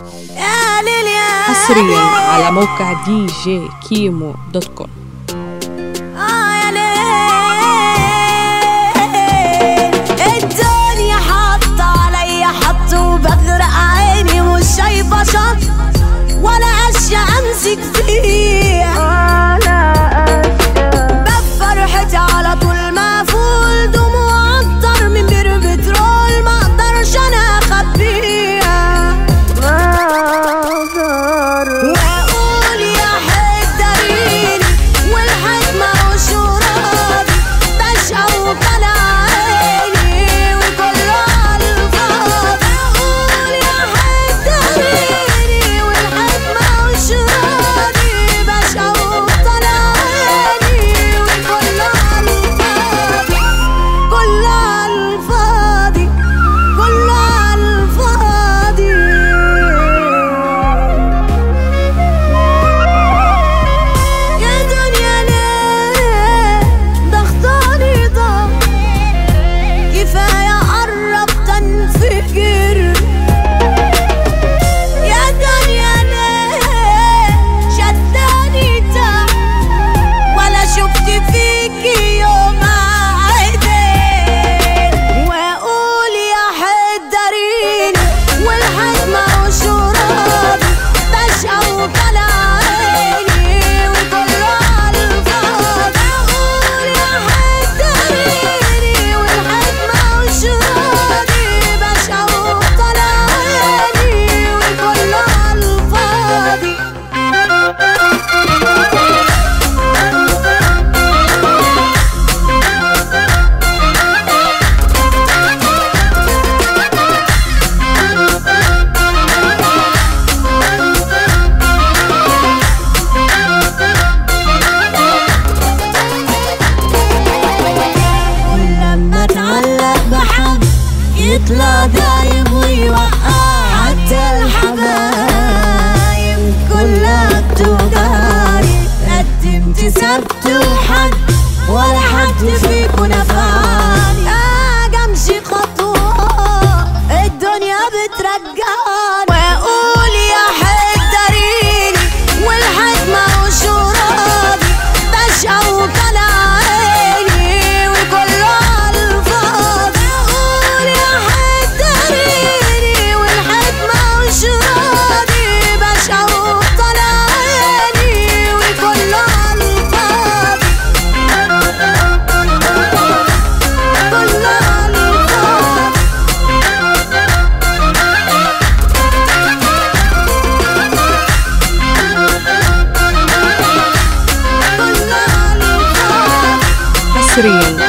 يا ليل يا حصريا على موقع دي جي كيمو دوت كوم آه يا ليل الدنيا حاطة عليا حط وبغرق عيني مش شايفة شط ولا أشياء أمسك فيها بفرحتي على طول مفول دموع أكتر من بير بترول ما أقدرش أنا أخبيها واقول يا حدريني والحكمة وشرابي بشقى وطلع عيني وكل الفاضي اقول يا حدريني والحكمة وشرابي بشقى وطلع عيني وكل الفاضي كل الفاضي كل الفاضي يا دنيا ليه ضغطاني ضغط كفاية قربت انفجر يا دنيا ليه شداني تحت ولا شفت فيكي يوم عيدين واقول يا حدريني والحكمة وشرابي بشقى وطلع عيني وكل الفاضي اقول يا حدريني والحكمة وشرابي بشقى وطلع عيني وكل الفاضي لما اتعلق بحد يطلع دايب ويوقع حتى الحبايب كلها بتوجعني قدمت سبت وحد ولا حد فيكم نفعني اجي امشي خطوة الدنيا بترجعني واقول يا حدريني والحكمة وشرابي بشقى وطلع عيني وكل الفاضي اقول يا حدريني والحكمة وشرابي بشقى وطلع عيني وكل الفاضي كل الفاضي كل الفاضي حصريا